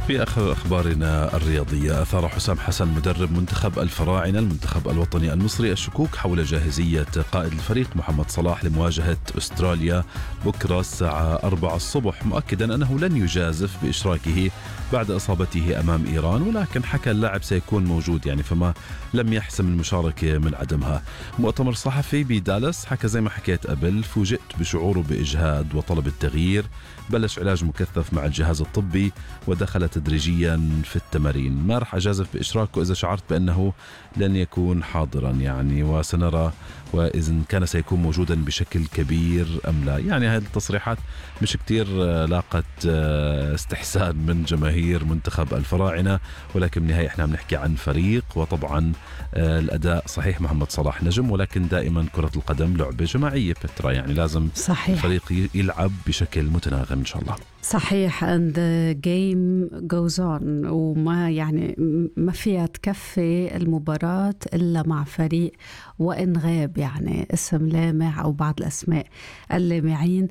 في آخر أخبارنا الرياضية أثار حسام حسن مدرب منتخب الفراعنة المنتخب الوطني المصري الشكوك حول جاهزية قائد الفريق محمد صلاح لمواجهة أستراليا بكرة الساعة 4 الصبح مؤكدا أنه لن يجازف بإشراكه بعد إصابته أمام إيران ولكن حكى اللاعب سيكون موجود يعني فما لم يحسم المشاركة من عدمها مؤتمر صحفي بدالاس حكى زي ما حكيت قبل فوجئت بشعوره بإجهاد وطلب التغيير بلش علاج مكثف مع الجهاز الطبي ودخل تدريجيا في التمارين ما رح أجازف بإشراكه إذا شعرت بأنه لن يكون حاضرا يعني وسنرى وإذا كان سيكون موجودا بشكل كبير أم لا يعني هذه التصريحات مش كتير لاقت استحسان من جماهير منتخب الفراعنة ولكن بالنهاية احنا عم نحكي عن فريق وطبعا الأداء صحيح محمد صلاح نجم ولكن دائما كرة القدم لعبة جماعية بترا يعني لازم صحيح. الفريق يلعب بشكل متناغم إن شاء الله صحيح and the game goes on وما يعني ما فيها تكفي المباراة إلا مع فريق وإن غاب يعني اسم لامع أو بعض الأسماء اللامعين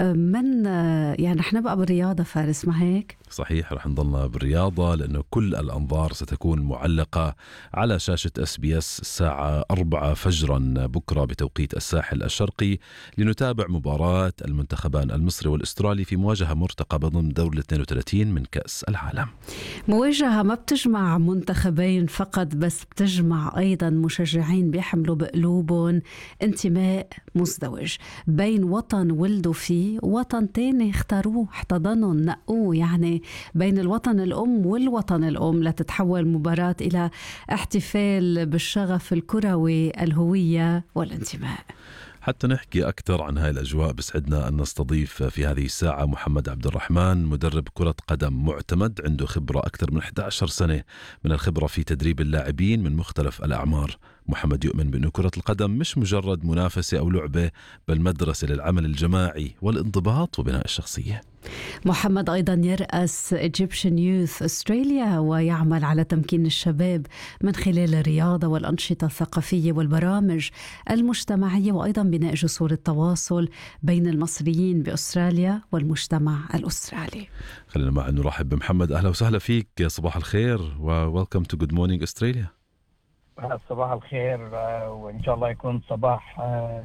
من يعني رح نبقى بالرياضة فارس ما هيك؟ صحيح رح نضلنا بالرياضة لأنه كل الأنظار ستكون معلقة على شاشة اس بي اس الساعة 4 فجرا بكرة بتوقيت الساحل الشرقي لنتابع مباراة المنتخبان المصري والأسترالي في مواجهة مرتقبة ضمن دور ال 32 من كأس العالم مواجهة ما بتجمع منتخبين فقط بس بتجمع أيضا مشجعين بيحملوا بقلوبهم انتماء مزدوج بين وطن ولدوا فيه ووطن تاني اختاروه احتضنهم نقوه يعني بين الوطن الأم والوطن الأم لتتحول مباراة إلى احتفال بالشغف الكروي الهوية والانتماء حتى نحكي أكثر عن هاي الأجواء بسعدنا أن نستضيف في هذه الساعة محمد عبد الرحمن مدرب كرة قدم معتمد عنده خبرة أكثر من 11 سنة من الخبرة في تدريب اللاعبين من مختلف الأعمار محمد يؤمن بأن كرة القدم مش مجرد منافسة أو لعبة بل مدرسة للعمل الجماعي والانضباط وبناء الشخصية محمد أيضا يرأس Egyptian Youth Australia ويعمل على تمكين الشباب من خلال الرياضة والأنشطة الثقافية والبرامج المجتمعية وأيضا بناء جسور التواصل بين المصريين بأستراليا والمجتمع الأسترالي خلينا معا نرحب بمحمد أهلا وسهلا فيك صباح الخير وويلكم تو جود مورنينج أستراليا صباح الخير وإن شاء الله يكون صباح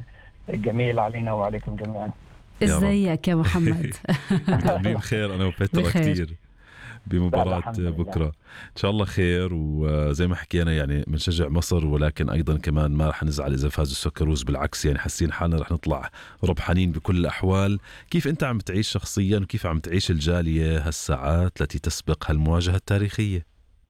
جميل علينا وعليكم جميعا ازيك يا محمد مين خير انا وبترا كثير بمباراة بكرة إن شاء الله خير وزي ما حكينا يعني بنشجع مصر ولكن أيضا كمان ما رح نزعل إذا فازوا السكروز بالعكس يعني حاسين حالنا رح نطلع ربحانين بكل الأحوال كيف أنت عم تعيش شخصيا وكيف عم تعيش الجالية هالساعات التي تسبق هالمواجهة التاريخية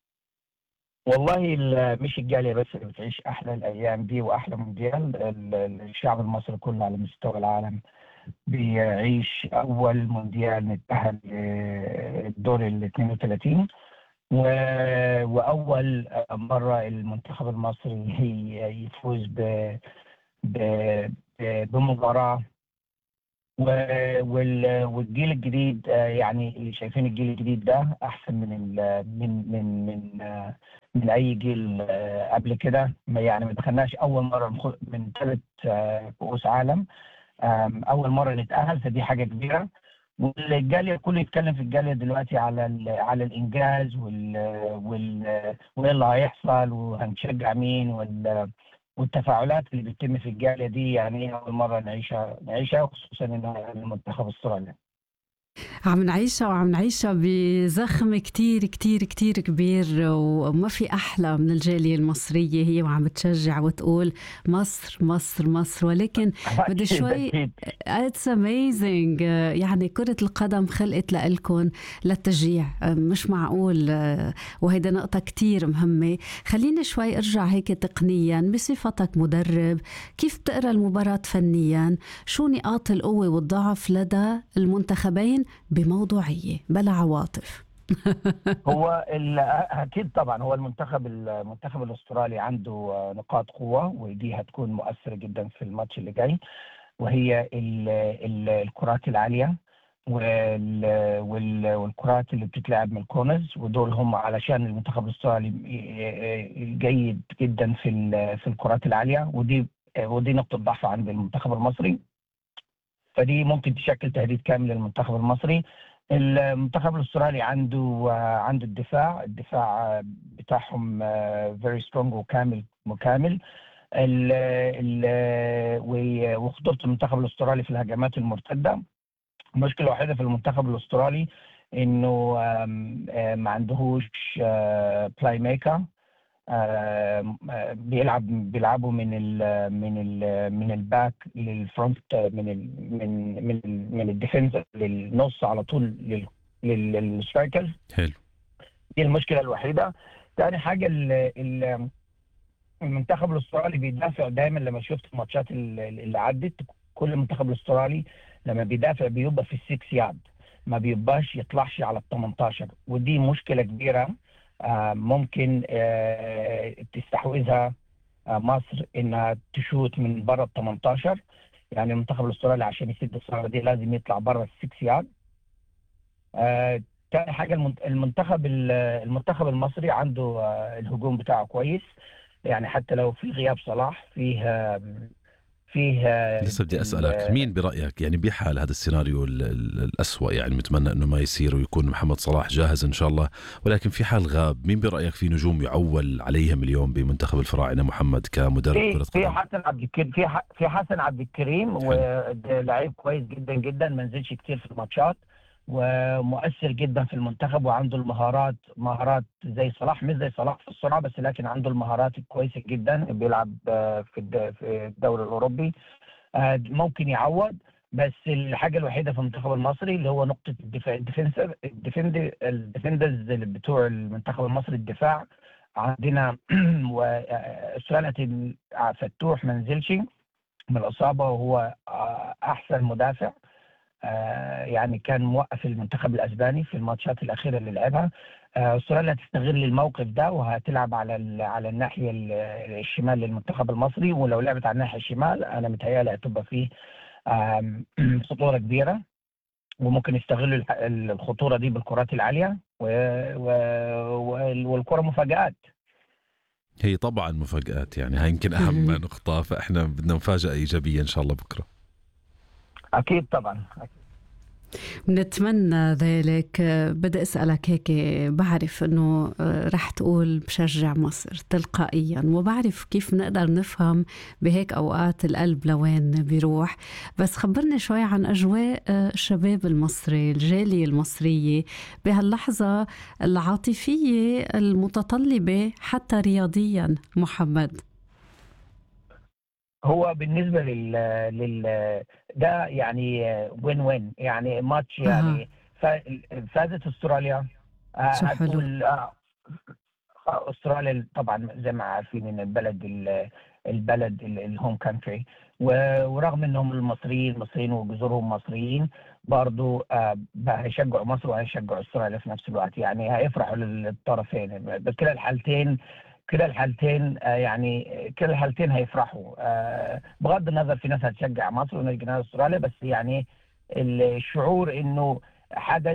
والله مش الجالية بس اللي بتعيش أحلى الأيام دي وأحلى مونديال الشعب المصري كله على مستوى العالم بيعيش أول مونديال نتأهل الدور ال 32 و... وأول مرة المنتخب المصري هي يفوز ب... ب... بمباراة و... وال... والجيل الجديد يعني اللي شايفين الجيل الجديد ده أحسن من ال... من من من من أي جيل قبل كده يعني ما دخلناش أول مرة من ثلاث كؤوس عالم اول مره نتاهل فدي حاجه كبيره والجاليه كله يتكلم في الجاليه دلوقتي على على الانجاز وال وال وايه اللي هيحصل وهنشجع مين وال والتفاعلات اللي بتتم في الجاليه دي يعني اول مره نعيشها نعيشها وخصوصا انها المنتخب استراليا عم نعيشها وعم نعيشها بزخم كتير كتير كتير كبير وما في أحلى من الجالية المصرية هي وعم بتشجع وتقول مصر مصر مصر ولكن بدي شوي اتس اميزنج يعني كرة القدم خلقت لإلكم للتشجيع مش معقول وهيدا نقطة كتير مهمة خليني شوي ارجع هيك تقنيا بصفتك مدرب كيف بتقرا المباراة فنيا شو نقاط القوة والضعف لدى المنتخبين بموضوعيه بلا عواطف هو اكيد طبعا هو المنتخب المنتخب الاسترالي عنده نقاط قوه ودي هتكون مؤثره جدا في الماتش اللي جاي وهي ال ال الكرات العاليه والكرات اللي بتتلعب من الكورنرز ودول هم علشان المنتخب الاسترالي جيد جدا في في الكرات العاليه ودي ودي نقطه ضعف عند المنتخب المصري فدي ممكن تشكل تهديد كامل للمنتخب المصري المنتخب الاسترالي عنده عنده الدفاع الدفاع بتاعهم فيري سترونج وكامل مكامل ال ال وخطوره المنتخب الاسترالي في الهجمات المرتده المشكله الوحيده في المنتخب الاسترالي انه ما عندهوش بلاي ميكر بيلعب بيلعبوا من ال من ال من الباك للفرونت من ال من من من الديفنس للنص على طول للسترايكرز حلو دي المشكله الوحيده ثاني حاجه ال المنتخب الاسترالي بيدافع دايما لما شفت الماتشات اللي عدت كل المنتخب الاسترالي لما بيدافع بيبقى في السكس يارد ما بيبقاش يطلعش على ال 18 ودي مشكله كبيره ممكن تستحوذها مصر انها تشوت من بره ال 18 يعني المنتخب الاسترالي عشان يسد الثغره دي لازم يطلع بره السكس يارد ثاني حاجه المنتخب المنتخب المصري عنده الهجوم بتاعه كويس يعني حتى لو في غياب صلاح فيه فيه لسه بدي اسالك مين برايك يعني بحال هذا السيناريو الأسوأ يعني متمنى انه ما يصير ويكون محمد صلاح جاهز ان شاء الله ولكن في حال غاب مين برايك في نجوم يعول عليهم اليوم بمنتخب الفراعنه محمد كمدرب كره قدم في حسن عبد الكريم في في حسن عبد الكريم ولاعيب كويس جدا جدا ما نزلش كتير في الماتشات ومؤثر جدا في المنتخب وعنده المهارات مهارات زي صلاح مش زي صلاح في السرعه بس لكن عنده المهارات الكويسه جدا بيلعب في في الدوري الاوروبي ممكن يعوض بس الحاجه الوحيده في المنتخب المصري اللي هو نقطه الدفاع الديفنسر الديفندرز بتوع المنتخب المصري الدفاع عندنا وسؤالة فتوح ما نزلش من الاصابه وهو احسن مدافع آه يعني كان موقف المنتخب الاسباني في الماتشات الاخيره اللي لعبها آه استراليا هتستغل الموقف ده وهتلعب على على الناحيه الشمال للمنتخب المصري ولو لعبت على الناحيه الشمال انا متهيألي هتبقى فيه خطوره كبيره وممكن يستغلوا الخطوره دي بالكرات العاليه والكره مفاجات هي طبعا مفاجآت يعني هاي يمكن أهم نقطة فإحنا بدنا مفاجأة إيجابية إن شاء الله بكرة اكيد طبعا أكيد. نتمنى ذلك بدي اسالك هيك بعرف انه رح تقول بشجع مصر تلقائيا وبعرف كيف نقدر نفهم بهيك اوقات القلب لوين بيروح بس خبرني شوي عن اجواء الشباب المصري الجاليه المصريه بهاللحظه العاطفيه المتطلبه حتى رياضيا محمد هو بالنسبه لل لل ده يعني وين وين يعني ماتش يعني فازت استراليا هتقول استراليا طبعا زي ما عارفين ان البلد البلد الهوم كانتري ورغم انهم المصريين مصريين وجذورهم مصريين برضو هيشجعوا مصر وهيشجعوا استراليا في نفس الوقت يعني هيفرحوا للطرفين بكلا الحالتين كلا الحالتين يعني كلا الحالتين هيفرحوا بغض النظر في ناس هتشجع مصر وناس هتشجع استراليا بس يعني الشعور انه حدث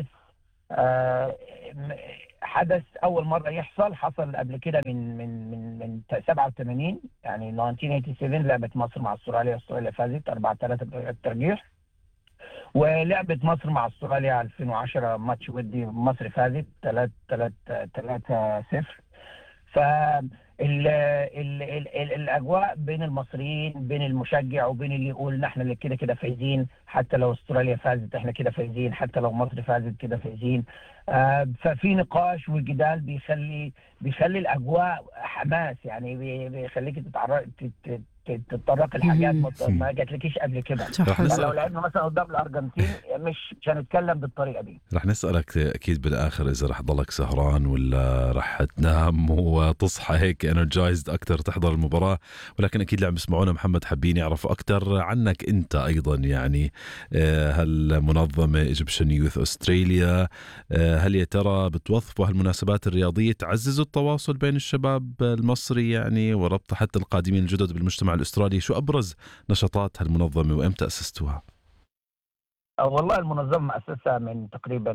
حدث اول مره يحصل حصل قبل كده من من من من 87 يعني 1987 لعبت مصر مع استراليا استراليا فازت 4 3 الترجيح ولعبت مصر مع استراليا 2010 ماتش ودي مصر فازت 3 3 3 0 ف ال ال ال ال الاجواء بين المصريين بين المشجع وبين اللي يقول نحن اللي كده كده فايزين حتى لو استراليا فازت احنا كده فايزين حتى لو مصر فازت كده فايزين آه ففي نقاش وجدال بيخلي بيخلي الاجواء حماس يعني بيخليك تتعرض تتطرق لحاجات ما جاتلكيش قبل كده لو لعبنا مثلا قدام الارجنتين مش مش هنتكلم بالطريقه دي رح نسالك اكيد بالاخر اذا رح تضلك سهران ولا رح تنام وتصحى هيك انرجايزد اكثر تحضر المباراه ولكن اكيد اللي عم يسمعونا محمد حابين يعرفوا اكثر عنك انت ايضا يعني هالمنظمه ايجيبشن يوث استراليا هل يا ترى بتوظفوا هالمناسبات الرياضيه تعززوا التواصل بين الشباب المصري يعني وربط حتى القادمين الجدد بالمجتمع الاسترالي شو ابرز نشاطات هالمنظمه وامتى اسستوها؟ والله المنظمه اسسها من تقريبا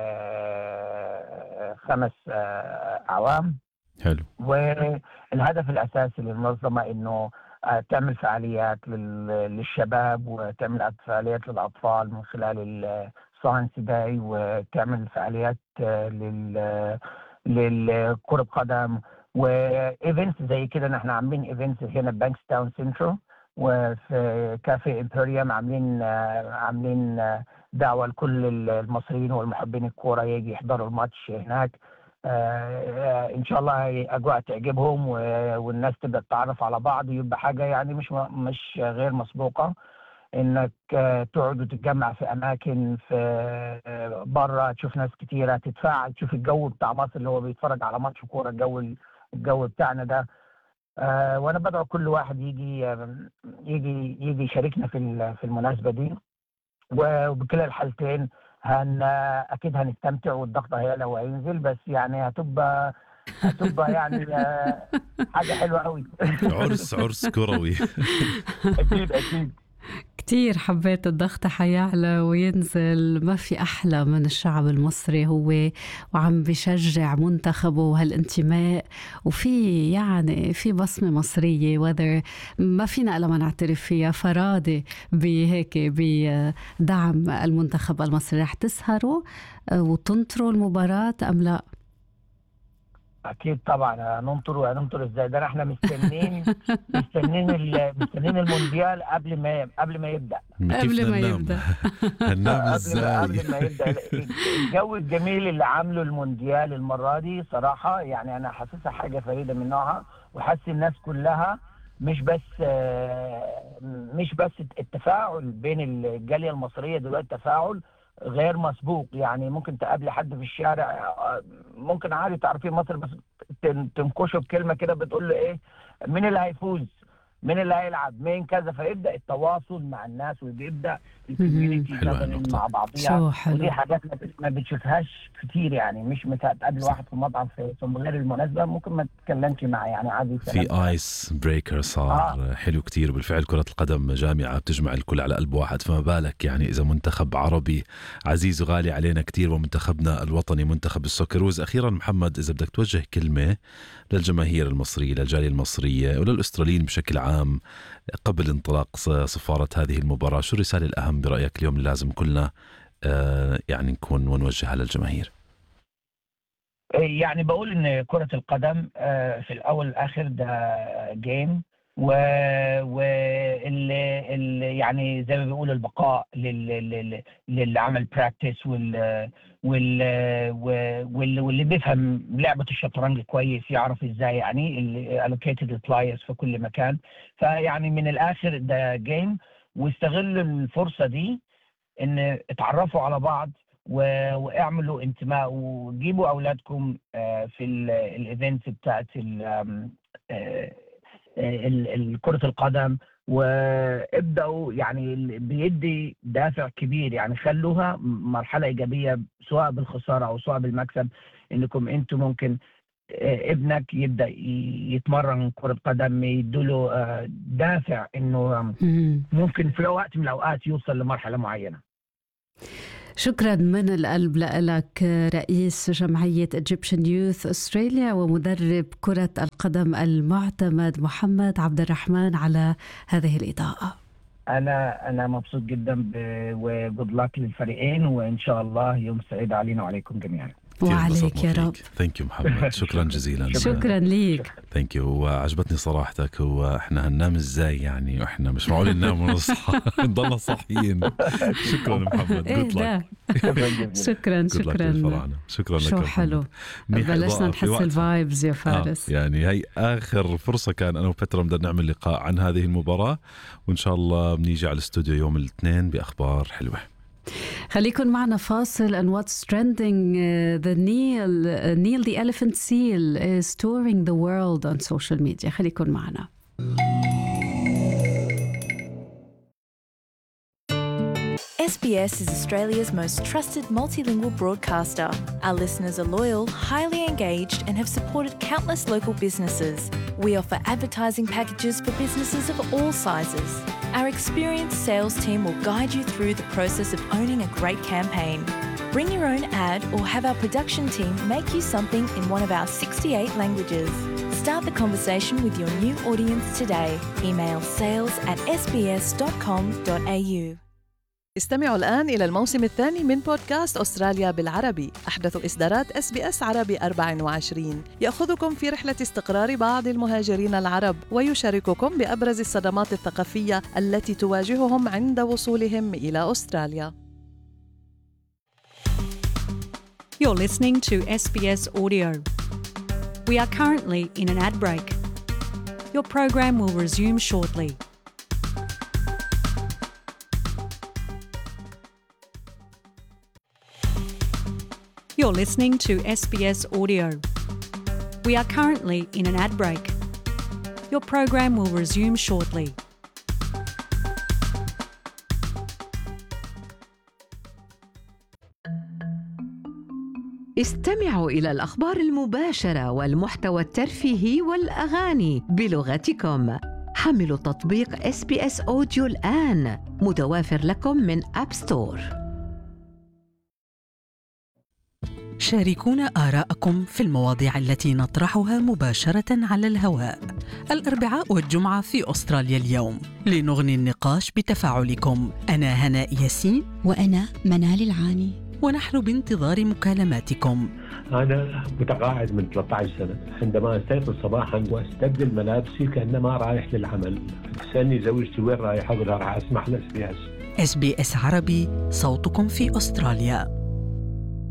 خمس اعوام حلو والهدف الاساسي للمنظمه انه تعمل فعاليات للشباب وتعمل فعاليات للاطفال من خلال ساينس داي وتعمل فعاليات آه، لل للكرة قدم وايفنتس زي كده نحن عاملين ايفنتس هنا بانكس تاون سنترال وفي كافي امبريوم عاملين آه، عاملين آه، دعوه لكل المصريين والمحبين الكوره يجي يحضروا الماتش هناك آه، ان شاء الله اجواء تعجبهم و- والناس تبدا تتعرف على بعض ويبقى حاجه يعني مش مش غير مسبوقه انك آه، تقعد وتتجمع في اماكن في آه، بره تشوف ناس كتيره تتفاعل تشوف الجو بتاع مصر اللي هو بيتفرج على ماتش كوره الجو الجو بتاعنا ده آه، وانا بدعو كل واحد يجي آه، يجي يجي يشاركنا في ال- في المناسبه دي وبكلا الحالتين هن اكيد هنستمتع والضغط هيعلى وهينزل بس يعني هتبقى هتبقى يعني آه، حاجه حلوه قوي عرس عرس كروي اكيد اكيد كتير حبيت الضغط حيعلى وينزل ما في أحلى من الشعب المصري هو وعم بشجع منتخبه وهالانتماء وفي يعني في بصمة مصرية وذر ما فينا إلا ما نعترف فيها فرادة بهيك بدعم المنتخب المصري رح تسهروا آه، وتنطروا المباراة أم لا؟ اكيد طبعا هننطر هننطر ازاي ده احنا مستنين مستنين ال- مستنين المونديال قبل ما قبل ما يبدا كيف قبل ما ننام؟ يبدأ. هننام قبل ما ازاي قبل ما يبدا الجو الجميل اللي عامله المونديال المره دي صراحه يعني انا حاسسها حاجه فريده من نوعها وحاسس الناس كلها مش بس آه، مش بس التفاعل بين الجاليه المصريه دلوقتي تفاعل غير مسبوق يعني ممكن تقابلي حد في الشارع آه، ممكن عادي تعرفين مصر بس تن- تنكشه بكلمه كده بتقول له ايه مين اللي هيفوز مين اللي هيلعب مين كذا فيبدا التواصل مع الناس وبيبدا الكوميونتي حلوة gathering النقطة. مع بعضيها شو حلو ودي حاجات ما بت- ما بتشوفهاش كتير يعني مش متى تقابل واحد في مطعم في في غير المناسبه ممكن ما تتكلمش معاه يعني عادي في سلام. ايس بريكر صار آه. حلو كتير بالفعل كرة القدم جامعة بتجمع الكل على قلب واحد فما بالك يعني إذا منتخب عربي عزيز وغالي علينا كتير ومنتخبنا الوطني منتخب السوكروز أخيرا محمد إذا بدك توجه كلمة للجماهير المصرية للجالية المصرية وللأستراليين بشكل عام قبل انطلاق ص- صفارة هذه المباراة شو الرسالة الأهم برأيك اليوم اللي لازم كلنا آه، يعني نكون ونوجهها للجماهير يعني بقول ان كره القدم آه، في الاول والاخر ده جيم و واللي اللي يعني زي ما بيقولوا البقاء لل... لل... للي عمل براكتس وال... وال... وال... واللي بيفهم لعبه الشطرنج كويس يعرف ازاي يعني اللي allocated players في كل مكان فيعني من الاخر ده جيم واستغلوا الفرصه دي ان اتعرفوا على بعض و- واعملوا انتماء وجيبوا اولادكم آه، في الايفنتس بتاعت ال- آم، آه، ال- ال- كرة القدم وابدأوا يعني ال- بيدي دافع كبير يعني خلوها مرحلة إيجابية سواء بالخسارة أو سواء بالمكسب إنكم أنتم ممكن آه، ابنك يبدأ ي- يتمرن كرة قدم يدوله آه، دافع إنه آم، مم. ممكن في وقت من الأوقات يوصل لمرحلة معينة شكرا من القلب لك رئيس جمعية Egyptian Youth Australia ومدرب كرة القدم المعتمد محمد عبد الرحمن على هذه الإضاءة انا انا مبسوط جدا وجود لك للفريقين وان شاء الله يوم سعيد علينا وعليكم جميعا وعليك يا رب ثانك يو محمد شكرا جزيلا شكرا ليك ثانك يو وعجبتني صراحتك هو احنا هننام ازاي يعني واحنا مش معقول ننام ونصحى نضلنا صاحيين شكرا محمد ايه جود لك ده شكرا شكرا للفراعنه شكرا لك شو محمد. حلو منيح بلشنا الإضاءة في نحس وقتها. الفايبز يا آه فارس يعني هي اخر فرصه كان انا وبترا بدنا نعمل لقاء عن هذه المباراه وان شاء الله بنيجي على الاستوديو يوم الاثنين باخبار حلوه خليكن معنا فاصل and what's trending uh, the Neil uh, Neil the elephant seal is touring the world on social media خليكن معنا SBS is Australia's most trusted multilingual broadcaster. Our listeners are loyal, highly engaged, and have supported countless local businesses. We offer advertising packages for businesses of all sizes. Our experienced sales team will guide you through the process of owning a great campaign. Bring your own ad or have our production team make you something in one of our 68 languages. Start the conversation with your new audience today. Email sales at sbs.com.au. استمعوا الآن إلى الموسم الثاني من بودكاست أستراليا بالعربي أحدث إصدارات أس بي أس عربي 24 يأخذكم في رحلة استقرار بعض المهاجرين العرب ويشارككم بأبرز الصدمات الثقافية التي تواجههم عند وصولهم إلى أستراليا You're listening to SBS Audio. We are currently in an ad break. Your program will resume shortly. You're listening to SBS Audio. We are currently in an ad break. Your program will resume shortly. استمعوا إلى الأخبار المباشرة والمحتوى الترفيهي والأغاني بلغتكم. حملوا تطبيق اس بي اس اوديو الآن متوافر لكم من أب ستور. شاركونا آراءكم في المواضيع التي نطرحها مباشرة على الهواء الأربعاء والجمعة في أستراليا اليوم لنغني النقاش بتفاعلكم أنا هناء ياسين وأنا منال العاني ونحن بانتظار مكالماتكم أنا متقاعد من 13 سنة عندما أستيقظ صباحا وأستبدل ملابسي كأنما رايح للعمل تسألني زوجتي وين رايح أقول لها راح أسمح لس بي اس بي اس عربي صوتكم في أستراليا